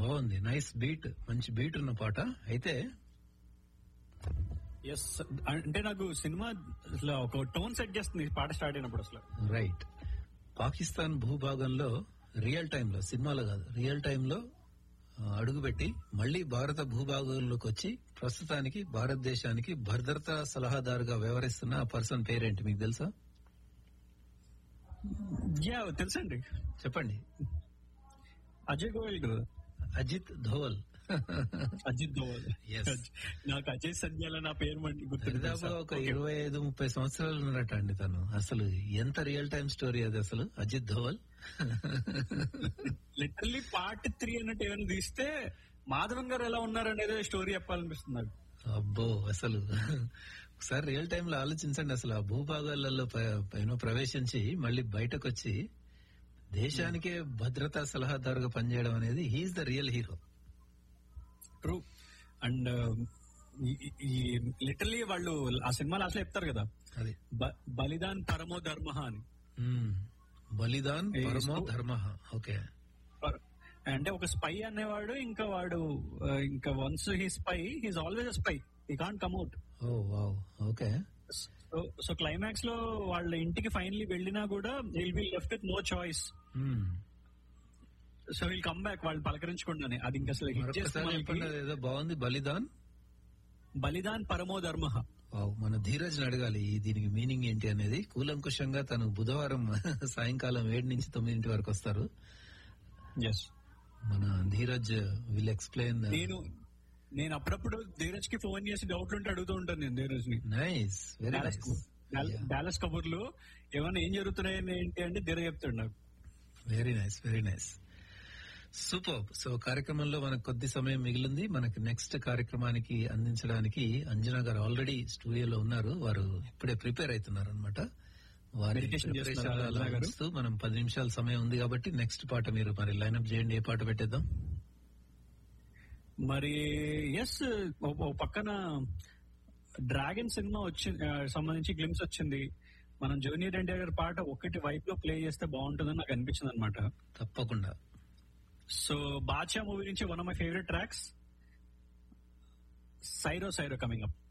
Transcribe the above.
బాగుంది nice beat మంచి beat ఉన్న పాట అయితే ఎస్ అంటే నాకు సినిమా అసలు ఒక టోన్ సెట్ చేస్తుంది ఈ పాట స్టార్ట్ అయినప్పుడు అసలు రైట్ పాకిస్తాన్ భూభాగంలో రియల్ టైంలో సినిమాలో కాదు రియల్ టైంలో ఆ, అడుగుపెట్టి మళ్ళీ భారత భూభాగంలోకి వచ్చి ప్రస్తుతానికి భారతదేశానికి భద్రతా సలహాదారుగా వ్యవహరిస్తున్న ఆ పర్సన్ పేరేంటి మీకు తెలుసా యా తెలుసండి చెప్పండి అజయ్ గోయల్ కదా అజిత్ ధోవల్ అజిత్ దోవల్ Yes. నాకు అజయ్ సంధ్యాల నా పేరు మండి దాదాపు ఒక ఇరవై ఐదు ముప్పై సంవత్సరాలు ఉన్నట్టు అండి తను అసలు ఎంత రియల్ టైం స్టోరీ అది అసలు Ajit Doval literally part three అన్నట్టు ఏమైనా తీస్తే మాధవన్ గారు ఎలా ఉన్నారనేది స్టోరీ చెప్పాలనిపిస్తుంది నాకు అబ్బో అసలు ఒకసారి రియల్ టైమ్ లో ఆలోచించండి అసలు ఆ భూభాగాలలో ప- పైన ప్రవేశించి మళ్ళీ బయటకు వచ్చి దేశానికే భద్రతా సలహాదారుగా పనిచేయడం అనేది he is the real hero true and ఈ లిటరల్లీ వాళ్ళు ఆ సినిమాలో అసలు చెప్తారు కదా అది బ- బలిదాన్ పరమో ధర్మ అని మ్మ్. బలిదాన్ ఏ పరమో ఇస్కో- ధర్మ ఓకే పర్- అంటే ఒక స్పై అనేవాడు ఇంకా వాడు ఆ, ఇంకా once he spy he's always a spy he can't come at oh wow okay so so climax లో వాళ్ళ ఇంటికి ఫైనలీ వెళ్ళినా కూడా will be left with no choice hmm. So will come back వాళ్ళు పలకరించకుండానే అది ఇంకా అసలు hit చేస్తే మరొకసారి మనకి చెప్పండి అది ఏదో బాగుంది బలిదాన్ బలిదాన్ పరమో ధర్మ వావ్ మన ధీరజ్ అడగాలి ఈ దీనికి మీనింగ్ ఏంటి అనేది కూలంకుషంగా తను బుధవారం సాయంకాలం ఏడు నుంచి తొమ్మిదింటి వరకు వస్తారు ఎస్ మన ధీరజ్ విల్ ఎక్స్ప్లెయిన్ నేను నేను అప్పుడప్పుడు ధీరజ్ కి ఫోన్ చేసి డౌట్లు ఉంటే అడుగుతూ ఉంటాను నేను ధీరజ్ ని nice very Dallas nice Dallas కబుర్లు ఏమైనా ఏం జరుగుతున్నాయని ఏంటి అంటే ధీరజ్ చెప్తాడు నాకు very nice very nice super so కార్యక్రమంలో మనకు కొద్ది సమయం మిగిలింది మనకి నెక్స్ట్ కార్యక్రమానికి అందించడానికి అంజనా గారు ఆల్రెడీ స్టూడియోలో ఉన్నారు వారు ఇప్పుడే ప్రిపేర్ అవుతున్నారు అనమాట వారి Meditation preparation చేస్తున్నారా లో అలా అంజనా గారు? ఉంచుతూ మనం పది నిమిషాల సమయం ఉంది కాబట్టి నెక్స్ట్ పాట మీరు మరి లైన్అప్ చేయండి ఏ పాట పెట్టేద్దాం మరి ఎస్ పక్కన డ్రాగన్ సినిమా వచ్చి ఆ, సంబంధించి గ్లిమ్స్ వచ్చింది మనం జూనియర్ ఎన్టీఆర్ గారి పాట ఒకటి వైపు లో ప్లే చేస్తే బాగుంటుందని నాకు అనిపించింది అనమాట తప్పకుండా సో బాద్షా మూవీ నుంచి one of my favourite tracks సైరో సైరో కమింగ్ అప్